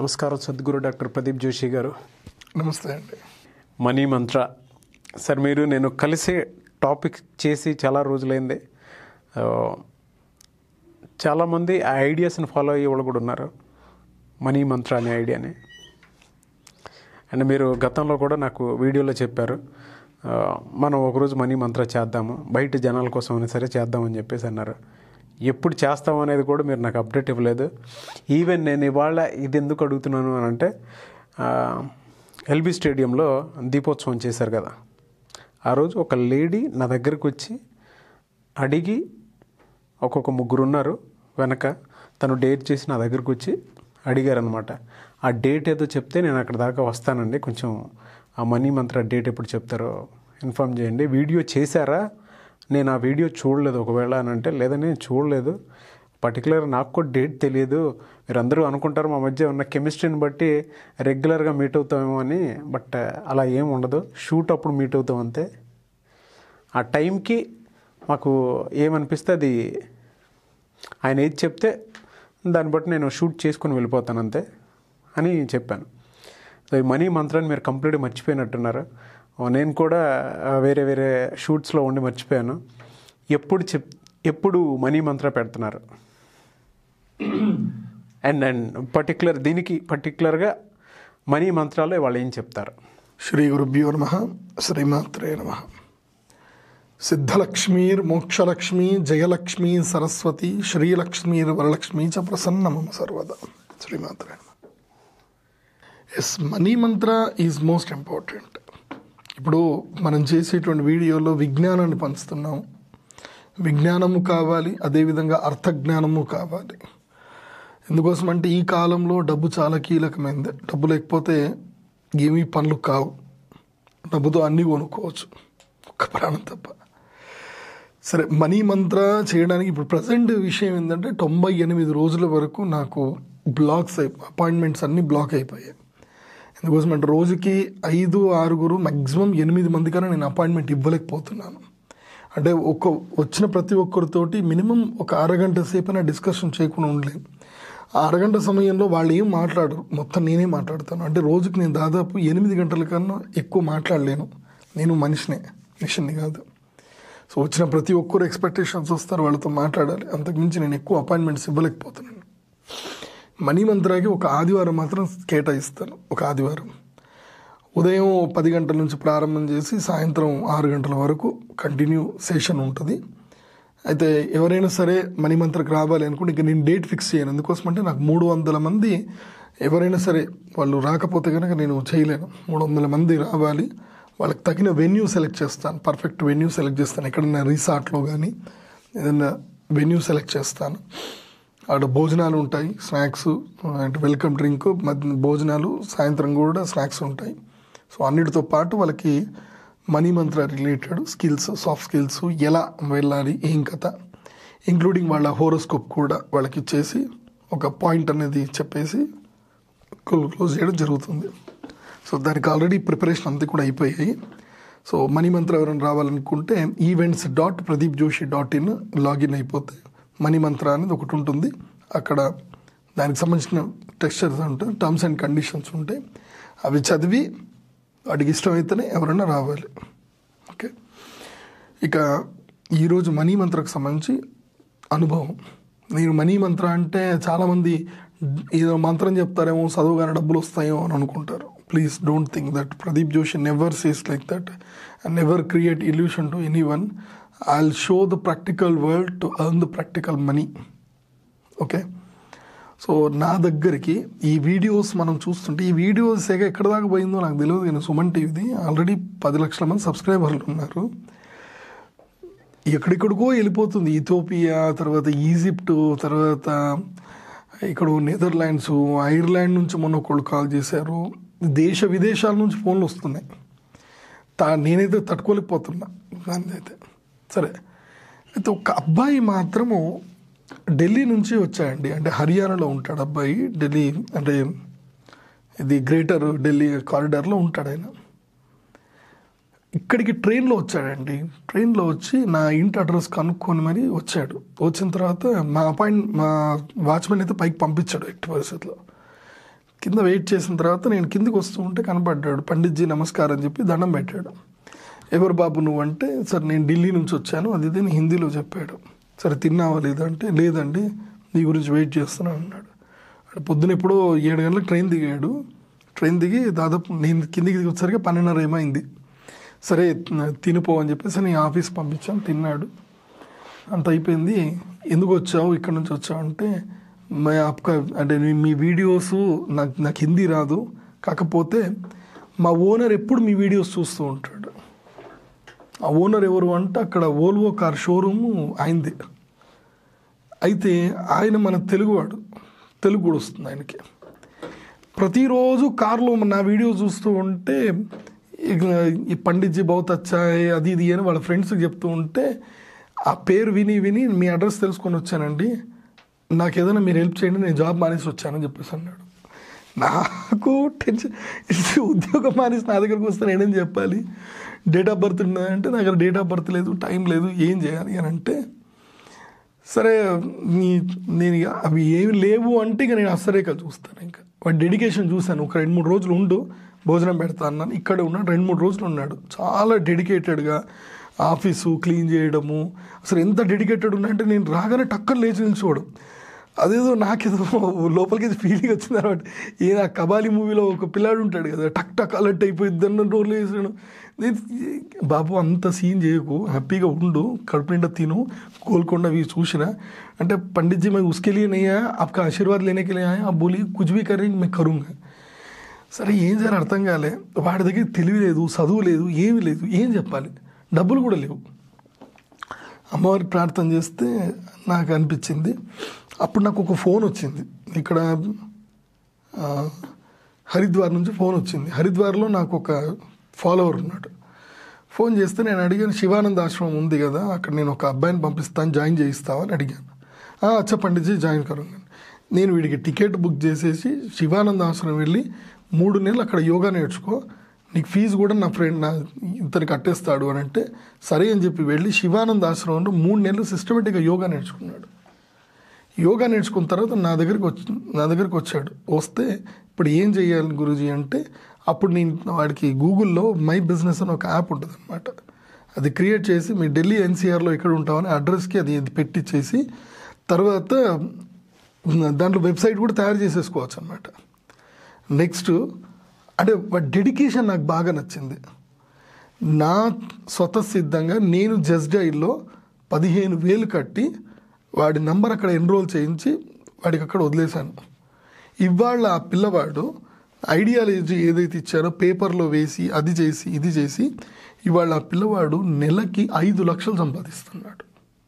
నమస్కారం సద్గురు డాక్టర్ ప్రదీప్ జోషి గారు నమస్తే అండి మనీ మంత్ర సార్ మీరు నేను కలిసే టాపిక్ చేసి చాలా రోజులైంది ఆ, చాలామంది ఆ ఐడియాస్ని ఫాలో అయ్యే వాళ్ళు కూడా ఉన్నారు మనీ మంత్ర అనే ఐడియాని అండ్ మీరు గతంలో కూడా నాకు వీడియోలో చెప్పారు ఆ, మనం ఒకరోజు మనీ మంత్ర చేద్దాము బయట జనాల కోసం అయినా సరే చేద్దామని చెప్పేసి అన్నారు ఎప్పుడు చేస్తాం అనేది కూడా మీరు నాకు అప్డేట్ ఇవ్వలేదు ఈవెన్ నేను ఇవాళ ఇది ఎందుకు అడుగుతున్నాను అని అంటే ఎల్బీ స్టేడియంలో దీపోత్సవం చేశారు కదా ఆ రోజు ఒక లేడీ నా దగ్గరకు వచ్చి అడిగి ఒక్కొక్క ముగ్గురు ఉన్నారు వెనక తను డేట్ చేసి నా దగ్గరకు వచ్చి అడిగారనమాట ఆ డేట్ ఏదో చెప్తే నేను అక్కడ దాకా వస్తానండి కొంచెం ఆ మనీ మంత్ర డేట్ ఎప్పుడు చెప్తారో ఇన్ఫామ్ చేయండి వీడియో చేశారా నేను ఆ వీడియో చూడలేదు ఒకవేళ అని అంటే లేదని నేను చూడలేదు పర్టికులర్ నాకు కూడా డేట్ తెలియదు మీరు అందరూ అనుకుంటారు మా మధ్య ఉన్న కెమిస్ట్రీని బట్టి రెగ్యులర్గా మీట్ అవుతామేమో అని బట్ అలా ఏం ఉండదు షూట్ అప్పుడు మీట్ అవుతాం అంతే ఆ టైంకి మాకు ఏమనిపిస్తే అది ఆయన ఏది చెప్తే దాన్ని బట్టి నేను షూట్ చేసుకొని వెళ్ళిపోతాను అంతే అని చెప్పాను సో ఈ మనీ మంత్రాన్ని మీరు కంప్లీట్గా మర్చిపోయినట్టున్నారు ఓ, నేను కూడా ఆ, వేరే వేరే షూట్స్లో ఉండి మర్చిపోయాను ఎప్పుడు చెప్ ఎప్పుడు మనీ మంత్ర పెడుతున్నారు అండ్ అండ్ పర్టికులర్ దీనికి పర్టికులర్గా మనీ మంత్రాలు వాళ్ళు ఏం చెప్తారు శ్రీ గురుభ్యో నమ శ్రీమాత్రే నమ సిద్ధలక్ష్మీర్ మోక్షలక్ష్మి జయలక్ష్మి సరస్వతి శ్రీలక్ష్మీర్ వరలక్ష్మి చ ప్రసన్న మమ సర్వదా శ్రీమాత్రే నమ yes money mantra is most important ఇప్పుడు మనం చేసేటువంటి వీడియోలో విజ్ఞానాన్ని పంచుతున్నాం విజ్ఞానము కావాలి అదేవిధంగా అర్థజ్ఞానము కావాలి ఎందుకోసం అంటే ఈ కాలంలో డబ్బు చాలా కీలకమైంది డబ్బు లేకపోతే ఏమీ పనులు కావు డబ్బుతో అన్నీ కొనుక్కోవచ్చు ఒక్క ప్రాణం తప్ప సరే మనీ మంత్ర చేయడానికి ఇప్పుడు ప్రజెంట్ విషయం ఏంటంటే తొంభై ఎనిమిది రోజుల వరకు నాకు బ్లాక్స్ అయి అపాయింట్మెంట్స్ అన్నీ బ్లాక్ అయిపోయాయి ఎందుకోసం అంటే రోజుకి ఐదు ఆరుగురు మ్యాక్సిమం ఎనిమిది మంది కన్నా నేను అపాయింట్మెంట్ ఇవ్వలేకపోతున్నాను అంటే ఒక వచ్చిన ప్రతి ఒక్కరితోటి మినిమం ఒక అరగంట సేపైనా డిస్కషన్ చేయకుండా ఉండలేను ఆ అరగంట సమయంలో వాళ్ళు ఏం మాట్లాడరు మొత్తం నేనే మాట్లాడతాను అంటే రోజుకి నేను దాదాపు ఎనిమిది గంటల కన్నా ఎక్కువ మాట్లాడలేను నేను మనిషినే మిషన్ని కాదు సో వచ్చిన ప్రతి ఒక్కరు ఎక్స్పెక్టేషన్స్ వస్తారు వాళ్ళతో మాట్లాడాలి అంతకుమించి నేను ఎక్కువ అపాయింట్మెంట్స్ ఇవ్వలేకపోతున్నాను మనీ మంత్రాకి ఒక ఆదివారం మాత్రం కేటాయిస్తాను ఒక ఆదివారం ఉదయం పది గంటల నుంచి ప్రారంభం చేసి సాయంత్రం ఆరు గంటల వరకు కంటిన్యూ సెషన్ ఉంటుంది అయితే ఎవరైనా సరే మనీ మంత్రకు రావాలి అనుకుంటే ఇక నేను డేట్ ఫిక్స్ చేయను ఎందుకోసం అంటే నాకు మూడు వందల మంది ఎవరైనా సరే వాళ్ళు రాకపోతే కనుక నేను చేయలేను మూడు వందల మంది రావాలి వాళ్ళకి తగిన వెన్యూ సెలెక్ట్ చేస్తాను పర్ఫెక్ట్ వెన్యూ సెలెక్ట్ చేస్తాను ఎక్కడైనా రిసార్ట్లో కానీ ఏదైనా వెన్యూ సెలెక్ట్ చేస్తాను ఆడ భోజనాలు ఉంటాయి స్నాక్స్ అంటే వెల్కమ్ డ్రింక్ మధ్య భోజనాలు సాయంత్రం కూడా స్నాక్స్ ఉంటాయి సో అన్నిటితో పాటు వాళ్ళకి మనీ మంత్ర రిలేటెడ్ స్కిల్స్ సాఫ్ట్ స్కిల్స్ ఎలా వెళ్ళాలి ఏం కథ ఇంక్లూడింగ్ వాళ్ళ హోరోస్కోప్ కూడా వాళ్ళకి ఇచ్చేసి ఒక పాయింట్ అనేది చెప్పేసి క్లో- క్లోజ్ చేయడం జరుగుతుంది సో దానికి ఆల్రెడీ ప్రిపరేషన్ అంతా కూడా అయిపోయాయి సో మనీ మంత్ర ఎవరైనా రావాలనుకుంటే events dot Pradeep Joshi dot in login అయిపోతే మనీ మంత్ర అనేది ఒకటి ఉంటుంది అక్కడ దానికి సంబంధించిన టెక్స్చర్స్ ఉంటాయి టర్మ్స్ అండ్ కండిషన్స్ ఉంటాయి అవి చదివి వాటికి ఇష్టమైతేనే ఎవరైనా రావాలి ఓకే ఇక ఈరోజు మనీ మంత్రకు సంబంధించి అనుభవం నేను మనీ మంత్ర అంటే చాలామంది ఏదో మంత్రం చెప్తారేమో చదువుగానే డబ్బులు వస్తాయో అని అనుకుంటారు please don't think that Pradeep Joshi never says like that and never create illusion to any anyone I will show the practical world to earn the practical money okay so నా దగ్గరికి ఈ వీడియోస్ మనం చూస్తుంటే ఈ వీడియోస్ ఏక ఎక్కడ దాకా పోయిందో నాకు తెలియదు కానీ సుమన్ టీవీది ఆల్రెడీ పది లక్షల మంది సబ్స్క్రైబర్లు ఉన్నారు ఎక్కడెక్కడికో వెళ్ళిపోతుంది ఇథోపియా తర్వాత ఈజిప్ట్ తర్వాత ఇక్కడ నెదర్లాండ్స్ ఐర్లాండ్ నుంచి మొన్న ఒకళ్ళు కాల్ చేశారు దేశ విదేశాల నుంచి ఫోన్లు వస్తున్నాయి తా నేనైతే తట్టుకోలేకపోతున్నా దాని అయితే సరే అయితే ఒక అబ్బాయి మాత్రము ఢిల్లీ నుంచి వచ్చాయండి అంటే హర్యానాలో ఉంటాడు అబ్బాయి ఢిల్లీ అంటే ఇది గ్రేటర్ ఢిల్లీ కారిడార్లో ఉంటాడు ఆయన ఇక్కడికి ట్రైన్లో వచ్చాడండి ట్రైన్లో వచ్చి నా ఇంటి అడ్రస్ కనుక్కొని మరి వచ్చాడు వచ్చిన తర్వాత మా అపాయింట్ మా వాచ్మెన్ అయితే పైకి పంపించాడు ఎట్టి పరిస్థితిలో కింద వెయిట్ చేసిన తర్వాత నేను కిందికి వస్తూ ఉంటే కనపడ్డాడు పండిట్జీ నమస్కారం అని చెప్పి దండం పెట్టాడు ఎవరు బాబు నువ్వు అంటే సరే నేను ఢిల్లీ నుంచి వచ్చాను అది ఇది అని హిందీలో చెప్పాడు సరే తిన్నావా లేదా అంటే లేదండి నీ గురించి వెయిట్ చేస్తున్నాను అన్నాడు అక్కడ పొద్దున ఎప్పుడో ఏడు గంటలకు ట్రైన్ దిగాడు ట్రైన్ దిగి దాదాపు నేను కిందికి దిగి వచ్చేసరికి పన్నెండున్నర ఏమైంది సరే తినిపో అని చెప్పేసి నేను ఆఫీస్ పంపించాను తిన్నాడు అంత అయిపోయింది ఎందుకు వచ్చావు ఇక్కడ నుంచి వచ్చావు అంటే మై ఆప్కా అంటే మీ- మీ వీడియోస్ నాకు నాకు హిందీ రాదు కాకపోతే మా ఓనర్ ఎప్పుడు మీ వీడియోస్ చూస్తూ ఉంటాడు ఆ ఓనర్ ఎవరు అంటే అక్కడ ఓల్వో కార్ షోరూమ్ ఆయనది అయితే ఆయన మన తెలుగువాడు తెలుగు కూడా వస్తుంది ఆయనకి ప్రతిరోజు కార్లో నా వీడియో చూస్తూ ఉంటే ఇక ఈ పండిట్జీ బహుత్ అచ్చా హై, అది ఇది అని వాళ్ళ ఫ్రెండ్స్కి చెప్తూ ఉంటే ఆ పేరు విని విని మీ అడ్రస్ తెలుసుకొని వచ్చానండి నాకు ఏదైనా మీరు హెల్ప్ చేయండి నేను జాబ్ మానేసి వచ్చానని చెప్పేసి అన్నాడు నాకు టెన్షన్ ఇది ఉద్యోగం మానేసి నా దగ్గరకు వస్తే నేనేం చెప్పాలి డేట్ ఆఫ్ బర్త్ ఉన్నదంటే నా దగ్గర డేట్ ఆఫ్ బర్త్ లేదు టైం లేదు ఏం చేయాలి అని అంటే సరే నీ నేను ఇక అవి ఏమి లేవు అంటే ఇక నేను అస్సరేఖలు చూస్తాను ఇంకా వాడి డెడికేషన్ చూశాను ఒక రెండు మూడు రోజులు ఉండు భోజనం పెడతా అన్నాను ఇక్కడే ఉన్నాడు రెండు మూడు రోజులు ఉన్నాడు చాలా డెడికేటెడ్గా ఆఫీసు క్లీన్ చేయడము అసలు ఎంత డెడికేటెడ్ ఉన్నాడంటే నేను రాగానే టక్కన లేచి నిల్చోవడం అదేదో నాకేదో లోపలికి ఫీలింగ్ వచ్చింది అనమాట ఏ నా కబాలి మూవీలో ఒక పిల్లాడు ఉంటాడు కదా టక్ టక్ అలర్ట్ అయిపోయి దాన్ని రోల్ వేసాడు నేను బాబు అంత సీన్ చేయకు హ్యాపీగా ఉండు కడుపు నిండా తిను గోల్కొండ అవి చూసిన అంటే पंडित जी मैं उसके लिए नहीं आया आपका आशीर्वाद लेने के लिए आया आप बोलिए कुछ भी करें मैं करूँगा సరే ఏం చేయాలి అర్థం కాలే వాడి దగ్గర తెలివి లేదు చదువు లేదు ఏమీ లేదు ఏం చెప్పాలి డబ్బులు కూడా లేవు అమ్మవారి ప్రార్థన చేస్తే నాకు అనిపించింది అప్పుడు నాకు ఒక ఫోన్ వచ్చింది ఇక్కడ ఆ, హరిద్వార్ నుంచి ఫోన్ వచ్చింది హరిద్వార్లో నాకు ఒక ఫాలోవర్ ఉన్నాడు ఫోన్ చేస్తే నేను అడిగాను శివానంద ఆశ్రమం ఉంది కదా అక్కడ నేను ఒక అబ్బాయిని పంపిస్తాను జాయిన్ చేయిస్తావా అని అడిగాను "ఆ, అచ్చా పండిట్జీ జాయిన్ కరుంగా నేను వీడికి టికెట్ బుక్ చేసేసి శివానంద ఆశ్రమం వెళ్ళి మూడు నెలలు అక్కడ యోగా నేర్చుకో నీకు ఫీజు కూడా నా ఫ్రెండ్ నా ఇతను కట్టేస్తాడు అని అంటే సరే అని చెప్పి వెళ్ళి శివానంద ఆశ్రమంలో మూడు నెలలు సిస్టమేటిక్గా యోగా నేర్చుకున్నాడు యోగా నేర్చుకున్న తర్వాత నా దగ్గరికి వచ్చి నా దగ్గరికి వచ్చాడు వస్తే ఇప్పుడు ఏం చేయాలి గురూజీ అంటే అప్పుడు నేను వాడికి గూగుల్లో మై బిజినెస్ అని ఒక యాప్ ఉంటుంది అనమాట అది క్రియేట్ చేసి మీ ఢిల్లీ ఎన్సీఆర్లో ఎక్కడ ఉంటామని అడ్రస్కి అది అది పెట్టించేసి తర్వాత దాంట్లో వెబ్సైట్ కూడా తయారు చేసేసుకోవచ్చు అనమాట నెక్స్ట్ అంటే వాడి డెడికేషన్ నాకు బాగా నచ్చింది నా స్వతసిద్ధంగా నేను జస్ట్ డైల్లో పదిహేను వేలు కట్టి వాడి నంబర్ అక్కడ ఎన్రోల్ చేయించి వాడికి అక్కడ వదిలేశాను ఇవాళ ఆ పిల్లవాడు ఐడియాలజీ ఏదైతే ఇచ్చారో పేపర్లో వేసి అది చేసి ఇది చేసి ఇవాళ ఆ పిల్లవాడు నెలకి ఐదు లక్షలు సంపాదిస్తున్నాడు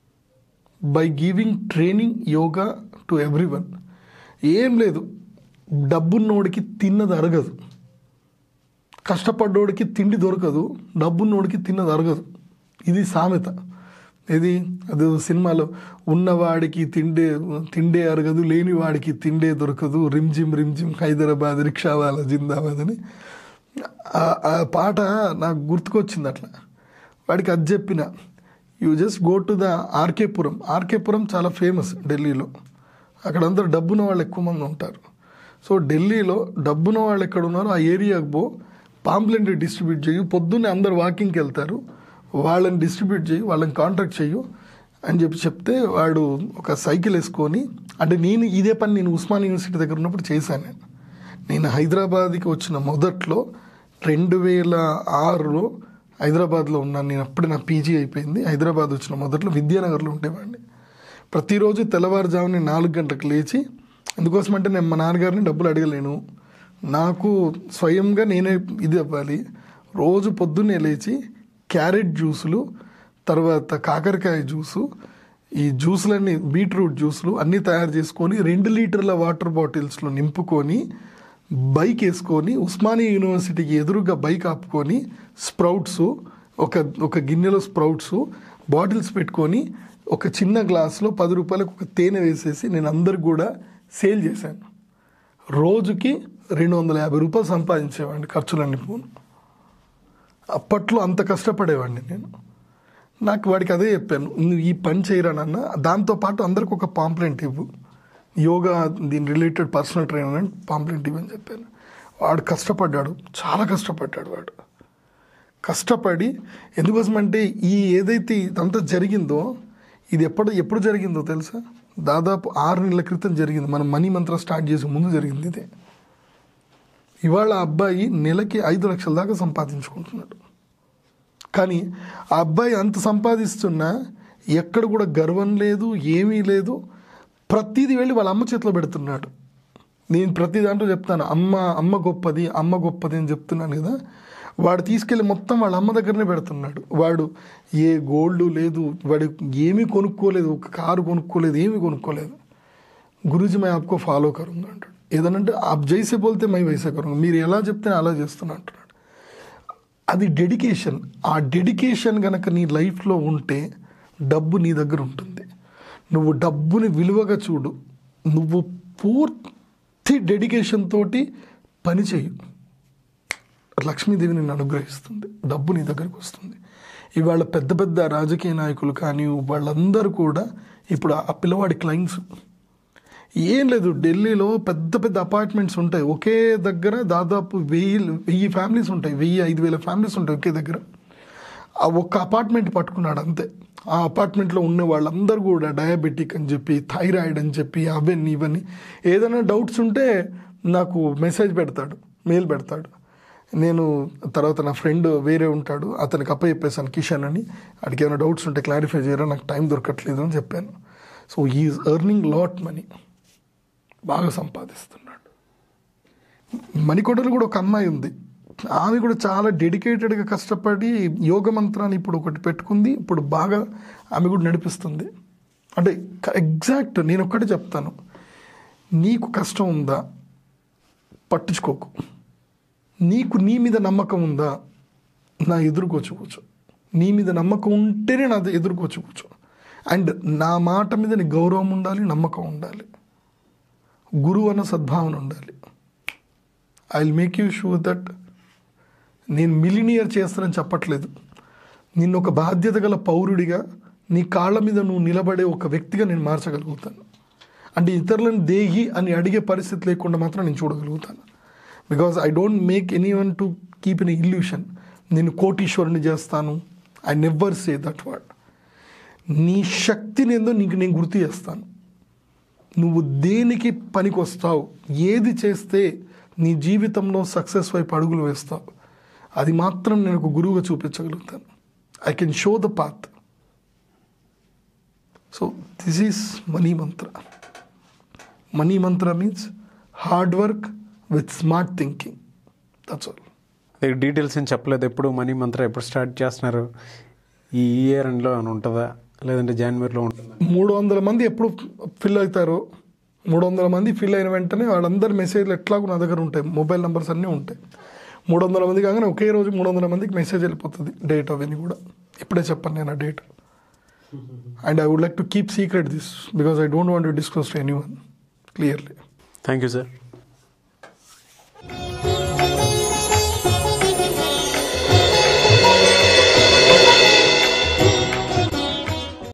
by giving training yoga to everyone ఏం లేదు డబ్బున్నోడికి తిన్నది అరగదు కష్టపడ్డోడికి తిండి దొరకదు డబ్బున్నోడికి తిన్నది అరగదు ఇది సామెత ఇది అది సినిమాలో ఉన్నవాడికి తిండే తిండే అరగదు లేని వాడికి తిండే దొరకదు రిమ్జిమ్ రిమ్జిమ్ హైదరాబాద్ రిక్షావాల జిందాబాద్ అని ఆ- ఆ పాట నాకు గుర్తుకొచ్చింది అట్లా వాడికి అది చెప్పిన you just go to the RK Puram RK Puram చాలా ఫేమస్ ఢిల్లీలో అక్కడ అందరు డబ్బున్న వాళ్ళు ఎక్కువ మంది ఉంటారు సో ఢిల్లీలో డబ్బున్న వాళ్ళు ఎక్కడ ఉన్నారో ఆ ఏరియాకి పో పాంప్లెంట్ డిస్ట్రిబ్యూట్ చేయు పొద్దున్నే అందరు వాకింగ్కి వెళ్తారు వాళ్ళని డిస్ట్రిబ్యూట్ చేయి వాళ్ళని కాంటాక్ట్ చేయు అని చెప్పి చెప్తే వాడు ఒక సైకిల్ వేసుకొని అంటే నేను ఇదే పని నేను ఉస్మాన్ యూనివర్సిటీ దగ్గర ఉన్నప్పుడు చేశాను నేను నేను హైదరాబాద్కి వచ్చిన మొదట్లో రెండు వేల ఆరులో హైదరాబాద్లో ఉన్నాను నేను అప్పుడే నా పీజీ అయిపోయింది హైదరాబాద్ వచ్చిన మొదట్లో విద్యానగర్లో ఉండేవాడిని ప్రతిరోజు తెల్లవారుజామున నాలుగు గంటలకు లేచి ఎందుకోసమంటే నేను మా నాన్నగారిని డబ్బులు అడగలేను నాకు స్వయంగా నేనే ఇది అవ్వాలి రోజు పొద్దున్నే లేచి క్యారెట్ జ్యూసులు తర్వాత కాకరకాయ జ్యూసు ఈ జ్యూసులన్నీ బీట్రూట్ జ్యూసులు అన్నీ తయారు చేసుకొని రెండు లీటర్ల వాటర్ బాటిల్స్లో నింపుకొని బైక్ వేసుకొని ఉస్మానియా యూనివర్సిటీకి ఎదురుగా బైక్ ఆపుకొని స్ప్రౌట్స్ ఒక ఒక గిన్నెలో స్ప్రౌట్స్ బాటిల్స్ పెట్టుకొని ఒక చిన్న గ్లాస్లో పది రూపాయలకు ఒక తేనె వేసేసి నేను అందరికి కూడా సేల్ చేశాను రోజుకి రెండు వందల యాభై రూపాయలు సంపాదించేవాడిని ఖర్చులన్నీ పోను అప్పట్లో అంత కష్టపడేవాడిని నేను నాకు వాడికి అదే చెప్పాను నువ్వు ఈ పని చేయరా నాన్న దాంతోపాటు అందరికి ఒక పాంప్లెంట్ ఇవ్వు యోగా దీని రిలేటెడ్ పర్సనల్ ట్రైనర్ అని పాంప్లెంట్ ఇవ్వని చెప్పాను వాడు కష్టపడ్డాడు చాలా కష్టపడ్డాడు వాడు కష్టపడి ఎందుకోసమంటే ఈ ఏదైతే ఇదంతా జరిగిందో ఇది ఎప్పుడు ఎప్పుడు జరిగిందో తెలుసా దాదాపు ఆరు నెలల క్రితం జరిగింది మనం మనీ మంత్ర స్టార్ట్ చేసే ముందు జరిగింది ఇదే ఇవాళ ఆ అబ్బాయి నెలకి ఐదు లక్షల దాకా సంపాదించుకుంటున్నాడు కానీ ఆ అబ్బాయి అంత సంపాదిస్తున్నా ఎక్కడ కూడా గర్వం లేదు ఏమీ లేదు ప్రతిదీ వెళ్ళి వాళ్ళ అమ్మ చేతిలో పెడుతున్నాడు నేను ప్రతి దాంట్లో చెప్తాను అమ్మ అమ్మ గొప్పది అమ్మ గొప్పది అని చెప్తున్నాను కదా వాడు తీసుకెళ్ళి మొత్తం వాళ్ళ అమ్మ దగ్గరనే పెడుతున్నాడు వాడు ఏ గోల్డ్ లేదు వాడు ఏమీ కొనుక్కోలేదు ఒక కారు కొనుక్కోలేదు ఏమీ కొనుక్కోలేదు గురూజీ मैं आपको ఫాలో కరుంగా అంటాడు ఏదనంటే आप జైసే బోల్తే మై వైసే కరుంగా మీరు ఎలా చెప్తే నేను అలా చేస్తున్నా అంటున్నాడు అది డెడికేషన్ ఆ డెడికేషన్ కనుక నీ లైఫ్లో ఉంటే డబ్బు నీ దగ్గర ఉంటుంది నువ్వు డబ్బుని విలువగా చూడు నువ్వు పూర్తి డెడికేషన్ తోటి పని చేయి లక్ష్మీదేవి నిన్ను అనుగ్రహిస్తుంది డబ్బు నీ దగ్గరికి వస్తుంది ఇవాళ పెద్ద పెద్ద రాజకీయ నాయకులు కానీ వాళ్ళందరూ కూడా ఇప్పుడు ఆ పిల్లవాడి క్లయింట్స్ ఏం లేదు ఢిల్లీలో పెద్ద పెద్ద అపార్ట్మెంట్స్ ఉంటాయి ఒకే దగ్గర దాదాపు వెయ్యి వెయ్యి ఫ్యామిలీస్ ఉంటాయి వెయ్యి ఐదు వేల ఫ్యామిలీస్ ఉంటాయి ఒకే దగ్గర ఆ ఒక్క అపార్ట్మెంట్ పట్టుకున్నాడు అంతే ఆ అపార్ట్మెంట్లో ఉన్న వాళ్ళందరూ కూడా డయాబెటిక్ అని చెప్పి థైరాయిడ్ అని చెప్పి అవన్నీ ఇవన్నీ ఏదైనా డౌట్స్ ఉంటే నాకు మెసేజ్ పెడతాడు మెయిల్ పెడతాడు నేను తర్వాత నా ఫ్రెండ్ వేరే ఉంటాడు అతనికి అప్ప చెప్పేసాను కిషన్ అని అడిగి ఏమైనా డౌట్స్ ఉంటే క్లారిఫై చేయరా నాకు టైం దొరకట్లేదు అని చెప్పాను so is earning lot money బాగా సంపాదిస్తున్నాడు మణికొండలో కూడా ఒక అమ్మాయి ఉంది ఆమె కూడా చాలా డెడికేటెడ్గా కష్టపడి యోగ మంత్రాన్ని ఇప్పుడు ఒకటి పెట్టుకుంది ఇప్పుడు బాగా ఆమె కూడా నడిపిస్తుంది అంటే ఎగ్జాక్ట్ నేను ఒక్కటే చెప్తాను నీకు కష్టం ఉందా పట్టించుకోకు నీకు నీ మీద నమ్మకం ఉందా నా ఎదుర్కోవచ్చు కూర్చో నీ మీద నమ్మకం ఉంటేనే నా ఎదుర్కోవచ్చు కూర్చో అండ్ నా మాట మీద నీ గౌరవం ఉండాలి నమ్మకం ఉండాలి గురువు అన్న సద్భావన ఉండాలి I will make you sure that నేను మిలినియర్ చేస్తానని చెప్పట్లేదు నిన్ను ఒక బాధ్యత గల పౌరుడిగా నీ కాళ్ళ మీద నువ్వు నిలబడే ఒక వ్యక్తిగా నేను మార్చగలుగుతాను అంటే ఇతరులను దేహి అని అడిగే పరిస్థితి లేకుండా మాత్రం నేను చూడగలుగుతాను because I don't make anyone to keep in illusion నేను కోటీశ్వరుని చేస్తాను I never say that word నీ శక్తిని ఏందో నీకు నేను గుర్తు చేస్తాను నువ్వు దేనికి పనికి వస్తావు ఏది చేస్తే నీ జీవితంలో సక్సెస్ వైపు అడుగులు వేస్తావు అది మాత్రం నేను ఒక గురువుగా చూపించగలుగుతాను I can show the path so this is money mantra money mantra means hard work with smart thinking that's all అదే డీటెయిల్స్ ఏం చెప్పలేదు ఎప్పుడు మనీ మంత్ర ఎప్పుడు స్టార్ట్ చేస్తున్నారు ఈ ఇయర్ ఎండ్లో ఏమైనా ఉంటుందా లేదంటే జనవరిలో ఉంటుందా మూడు వందల మంది ఎప్పుడు ఫిల్ అవుతారో మూడు వందల మంది ఫిల్ అయిన వెంటనే వాళ్ళందరి మెసేజ్లు ఎట్లాగో నా దగ్గర ఉంటాయి మొబైల్ నెంబర్స్ అన్నీ ఉంటాయి మూడు వందల మంది కాగానే ఒకే రోజు మూడు వందల మందికి మెసేజ్ వెళ్ళిపోతుంది డేట్ అవన్నీ కూడా ఇప్పుడే చెప్పాను నేను ఆ date and I would like to keep secret this because I don't want to discuss to any one clearly thank you sir